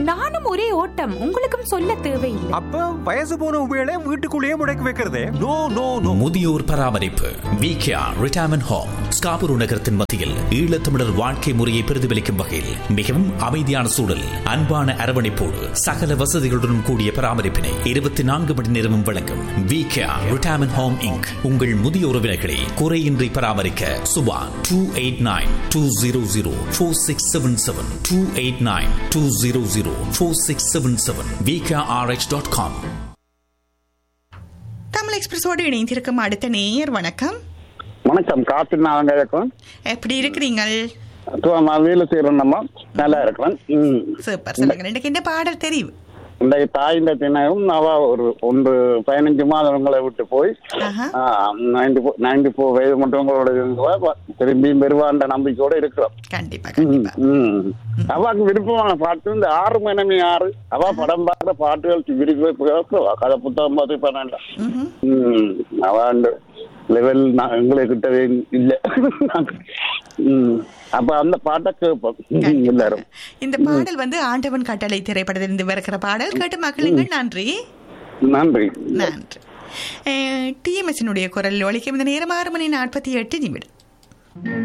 நானும் ஒரே ஓட்டம் உங்களுக்கும் சொல்ல தேவையில்லை அப்ப வயசு போன உபயோக வீட்டுக்குள்ளேயே முடக்கி வைக்கிறதே நோ நோ நோ முதியோர் பராமரிப்பு விகேஆர் ரிட்டையர்மெண்ட் ஹோம் ஸ்காபுரு நகரத்தின் மத்தியில் ஈழத்தமிழர் வாழ்க்கை முறையை பிரதிபலிக்கும் வகையில் மிகவும் அமைதியான சூழல் அன்பான அரவணைப்போடு சகல வசதிகளுடன் கூடிய பராமரிப்பினை இருபத்தி நான்கு மணி நேரமும் வழங்கும் விகேஆர் ரிட்டையர்மெண்ட் ஹோம் இங்க் உங்கள் முதிய உறவினர்களை குறையின்றி பராமரிக்க Subha two eight nine two zero zero four six seven seven two eight nine two zero zero four six seven seven VKRX dot com Tamil எக்ஸ்பிரஸோடு இணைந்திருக்கும் அடுத்த நேயர் வணக்கம் வணக்கம் காத்து நாங்க இருக்கோம் எப்படி இருக்கிறீங்கள் நான் வேலை செய்யறோம் நம்ம நல்லா இருக்கிறேன் ம். சூப்பர் சொல்லுங்க எனக்கு என்ன பாடல் தெரியும் இந்த தாயின் தினம் அவ ஒரு ஒன்று பதினஞ்சு மாதங்களை விட்டு போய் ஆஹா. நைன்டி ஃபோர் நைன்டி ஃபோர் வயது மட்டுங்களோட இருந்தவ திரும்பியும் பெறுவான்ற நம்பிக்கையோட இருக்கிறோம் கண்டிப்பா ம், கண்டிப்பா ம். அவாக்கு விருப்பமான பாட்டு இந்த ஆறு மணி ஆறு அவ படம் பார்க்குற பாட்டுகள் விருப்ப கதை புத்தகம் பார்த்து பண்ணாண்டா ம்ஹும். ம் அவ அந்த லெவல் எங்களை கிட்டவே இல்ல ம் அப்ப அந்த பாட்டை கேட்போம் கண்டிப்பா. எல்லாரும் இந்த பாடல் வந்து ஆண்டவன் கட்டளை திரைப்படத்திலிருந்து வருகிற பாடல் கேட்டு மக்களுங்கள் நன்றி நன்றி நன்றி டிஎம்எஸ்னுடைய குரல் ஒழிக்கும் இந்த நேரம் ஆறு மணி நாற்பத்தி எட்டு நிமிடம்